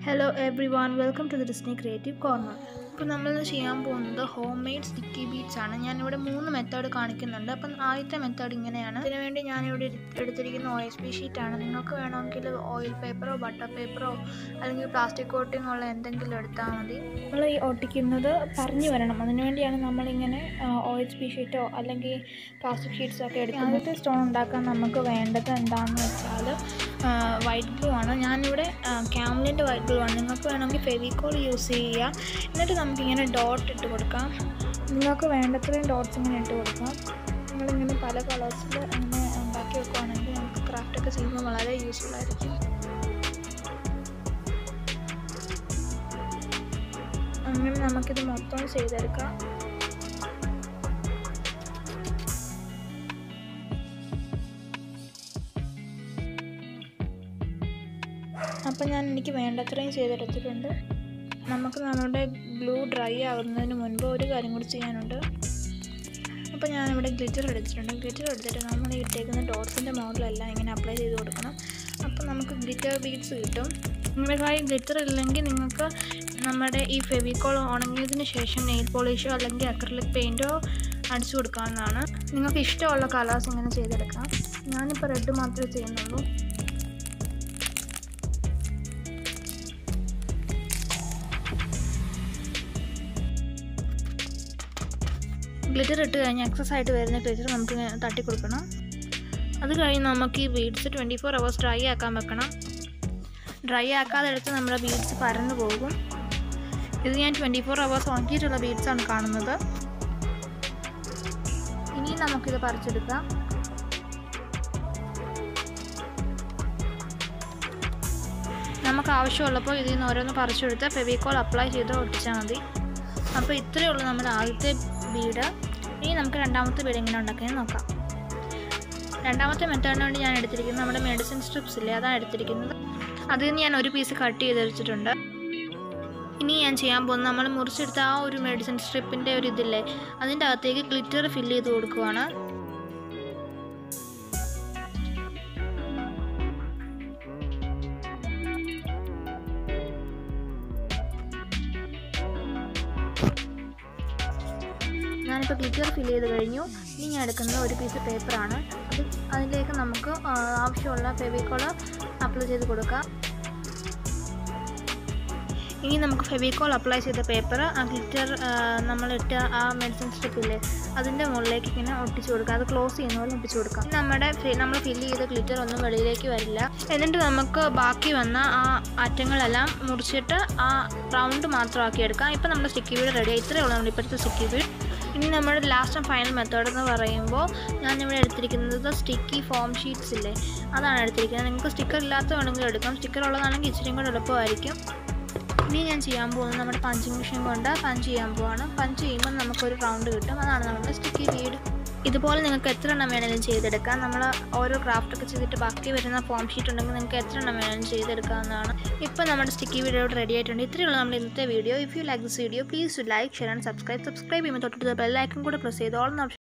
hello everyone welcome to the Disney creative corner അപ്പോൾ നമ്മൾ ചെയ്യാൻ പോകുന്നത് ഹോം മെയ്ഡ് സ്റ്റിക്കി ബീഡ്സ് ആണ് ഞാനിവിടെ മൂന്ന് മെത്തേഡ് കാണിക്കുന്നുണ്ട് അപ്പം ആദ്യത്തെ മെത്തേഡ് ഇങ്ങനെയാണ് ഇതിനു വേണ്ടി ഞാനിവിടെ എടു- എടുത്തിരിക്കുന്ന ഒ എസ് പി ഷീറ്റാണ് നിങ്ങൾക്ക് വേണമെങ്കിൽ ഓയിൽ പേപ്പറോ ബട്ടർ പേപ്പറോ അല്ലെങ്കിൽ പ്ലാസ്റ്റിക് കോട്ടിംഗ് ഉള്ള എന്തെങ്കിലും എടുത്താൽ മതി നമ്മൾ ഈ ഒട്ടിക്കുന്നത് പറഞ്ഞു വരണം അതിനുവേണ്ടിയാണ് നമ്മളിങ്ങനെ ഒ എസ് പി ഷീറ്റോ അല്ലെങ്കിൽ പ്ലാസ്റ്റിക് ഷീറ്റ്സോ ഒക്കെ എടുക്കുന്നത് ആദ്യത്തെ സ്റ്റോൺ ഉണ്ടാക്കാൻ നമുക്ക് വേണ്ടത് എന്താണെന്ന് വെച്ചാൽ വൈറ്റ് ഗ്ലൂ ആണ് ഞാനിവിടെ ക്യാമലിൻ്റെ വൈറ്റ് ഗ്ലൂ ആണ് നിങ്ങൾക്ക് വേണമെങ്കിൽ ഫെവിക്കോൾ യൂസ് ചെയ്യുക എന്നിട്ട് നമുക്കിങ്ങനെ ഡോട്ട് ഇട്ട് കൊടുക്കാം നിങ്ങൾക്ക് വേണ്ടത്രയും ഡോട്ട്സ് ഇങ്ങനെ ഇട്ട് കൊടുക്കാം നിങ്ങളിങ്ങനെ പല കളേഴ്സിൽ അങ്ങനെ ഉണ്ടാക്കി വെക്കുവാണെങ്കിൽ നമുക്ക് ക്രാഫ്റ്റൊക്കെ ചെയ്യുമ്പോൾ വളരെ യൂസ്ഫുൾ ആയിരിക്കും അങ്ങനെ നമുക്കിത് മൊത്തം ചെയ്തെടുക്കാം അപ്പം ഞാൻ എനിക്ക് വേണ്ടത്രയും ചെയ്തെടുത്തിട്ടുണ്ട് നമുക്ക് നമ്മുടെ ഗ്ലൂ ഡ്രൈ ആവുന്നതിന് മുൻപ് ഒരു കാര്യം കൂടി ചെയ്യാനുണ്ട് അപ്പോൾ ഞാനിവിടെ ഗ്ലിറ്റർ എടുത്തിട്ടുണ്ട് ഗ്ലിറ്റർ എടുത്തിട്ട് നമ്മൾ ഈ ഇട്ടേക്കുന്ന ഡോട്ട്സിൻ്റെ മോഡലെല്ലാം ഇങ്ങനെ അപ്ലൈ ചെയ്ത് കൊടുക്കണം അപ്പോൾ നമുക്ക് ഗ്ലിറ്റർ ബീഡ്സ് കിട്ടും നിങ്ങളുടെ കയ്യിൽ ഗ്ലിറ്റർ ഇല്ലെങ്കിൽ നിങ്ങൾക്ക് നമ്മുടെ ഈ ഫെവിക്കോൾ ഉണങ്ങിയതിന് ശേഷം നെയിൽ പോളിഷോ അല്ലെങ്കിൽ അക്രലിക് പെയിൻറ്റോ അടിച്ചു കൊടുക്കാവുന്നതാണ് നിങ്ങൾക്ക് ഇഷ്ടമുള്ള കളേഴ്സ് ഇങ്ങനെ ചെയ്തെടുക്കാം ഞാനിപ്പോൾ റെഡ് മാത്രമേ ചെയ്യുന്നുള്ളൂ ഗ്ലിറ്റർ ഇട്ട് കഴിഞ്ഞ് എക്സസ് ആയിട്ട് വരുന്ന ഗ്ലിറ്റർ നമുക്ക് ഇങ്ങനെ തട്ടി കൊടുക്കണം അത് കഴിഞ്ഞ് നമുക്ക് ഈ beads twenty four hours dry ആക്കാൻ വെക്കണം ഡ്രൈ ആക്കാതെ എടുത്ത് നമ്മുടെ ബീഡ്സ് പരന്നു പോകും ഇത് ഞാൻ ട്വൻറ്റി ഫോർ അവേഴ്സ് ഉണക്കിയിട്ടുള്ള beads ആണ് കാണുന്നത് ഇനി നമുക്കിത് പറിച്ചെടുക്കാം നമുക്ക് ആവശ്യമുള്ളപ്പോൾ ഇതിൽ നിന്ന് ഓരോന്ന് പറിച്ചെടുത്ത് ഫെവിക്കോൾ അപ്ലൈ ചെയ്ത് ഒട്ടിച്ചാൽ മതി അപ്പോൾ ഇത്രയേ ഉള്ളൂ നമ്മുടെ ആദ്യത്തെ ബീഡ് ഇനി നമുക്ക് രണ്ടാമത്തെ ബീഡ് എങ്ങനെ ഉണ്ടാക്കിയെന്ന് നോക്കാം രണ്ടാമത്തെ മെത്തേഡിന് വേണ്ടി ഞാൻ എടുത്തിരിക്കുന്നത് നമ്മുടെ മെഡിസിൻ സ്ട്രിപ്സ് ഇല്ലേ അതാണ് എടുത്തിരിക്കുന്നത് അതിൽ നിന്ന് ഞാൻ ഒരു പീസ് കട്ട് ചെയ്ത് വെച്ചിട്ടുണ്ട് ഇനി ഞാൻ ചെയ്യാൻ പോകുന്നത് നമ്മൾ മുറിച്ചെടുത്ത ആ ഒരു മെഡിസിൻ സ്ട്രിപ്പിൻ്റെ ഒരു ഇതില്ലേ അതിൻ്റെ അകത്തേക്ക് ഗ്ലിറ്റർ ഫില്ല് ചെയ്ത് കൊടുക്കുവാണ് ഞാനിപ്പോൾ ഗ്ലിറ്റർ ഫില്ല് ചെയ്ത് കഴിഞ്ഞു ഇനി ഞാൻ എടുക്കുന്നത് ഒരു പീസ് പേപ്പറാണ് അത് അതിലേക്ക് നമുക്ക് ആ, ആവശ്യമുള്ള ഫെവിക്കോള് അപ്ലൈ ചെയ്ത് കൊടുക്കാം ഇനി നമുക്ക് ഫെവിക്കോൾ അപ്ലൈ ചെയ്ത പേപ്പർ ആ ഗ്ലിറ്റർ നമ്മളിട്ട ആ മെഡിസിൻ സ്ട്രിപ്പില്ലേ അതിൻ്റെ മുകളിലേക്ക് ഇങ്ങനെ ഒട്ടിച്ചു കൊടുക്കുക അത് ക്ലോസ് ചെയ്യുന്ന പോലെ ഒട്ടിച്ചു കൊടുക്കാം ഇനി നമ്മുടെ ഫി- നമ്മൾ ഫില്ല് ചെയ്ത ഗ്ലിറ്റർ ഒന്നും വെളിയിലേക്ക് വരില്ല എന്നിട്ട് നമുക്ക് ബാക്കി വന്ന ആ അറ്റങ്ങളെല്ലാം മുറിച്ചിട്ട് ആ റൗണ്ട് മാത്രമാക്കി എടുക്കാം ഇപ്പം നമ്മുടെ സ്റ്റിക്കി വീട് റെഡി ഇത്രയേ ഉള്ളൂ നമ്മുടെ ഇപ്പോഴത്തെ സ്റ്റിക്കി വീട് ഇനി നമ്മുടെ ലാസ്റ്റ് ആൻഡ് ഫൈനൽ മെത്തേഡ് എന്ന് പറയുമ്പോൾ ഞാനിവിടെ എടുത്തിരിക്കുന്നത് സ്റ്റിക്കി ഫോം ഷീറ്റ്സ് ഇല്ലേ അതാണ് എടുത്തിരിക്കുന്നത് നിങ്ങൾക്ക് സ്റ്റിക്കർ ഇല്ലാത്ത വേണമെങ്കിൽ എടുക്കാം സ്റ്റിക്കർ ഉള്ളതാണെങ്കിൽ ഇച്ചിരിയും കൂടെ എളുപ്പമായിരിക്കും ഇനി ഞാൻ ചെയ്യാൻ പോകുന്നത് നമ്മുടെ പഞ്ചിങ് മെഷീൻ കൊണ്ട് പഞ്ച് ചെയ്യാൻ പോവാണ് പഞ്ച് ചെയ്യുമ്പോൾ നമുക്കൊരു റൗണ്ട് കിട്ടും അതാണ് നമ്മുടെ സ്റ്റിക്കി വീട് ഇതുപോലെ നിങ്ങൾക്ക് എത്ര എണ്ണം വേണമെങ്കിലും ചെയ്തെടുക്കാം നമ്മൾ ഓരോ ക്രാഫ്റ്റൊക്കെ ചെയ്തിട്ട് ബാക്കി വരുന്ന ഫോം ഷീറ്റ് ഉണ്ടെങ്കിൽ നിങ്ങൾക്ക് എത്ര എണ്ണം വേണമെങ്കിലും ചെയ്തെടുക്കാവുന്നതാണ് ഇപ്പോൾ നമ്മുടെ സ്റ്റിക്കി വീഡിയോ റെഡി ആയിട്ടുണ്ട് ഇത്രയുള്ള നമ്മുടെ ഇന്നത്തെ video if you like this video please like share and subscribe subscribe ചെയ്യുമ്പോൾ തൊട്ടിട്ട് ബെല്ലൈക്കൺ കൂടെ പ്രസ് ചെയ്ത് ഓൾ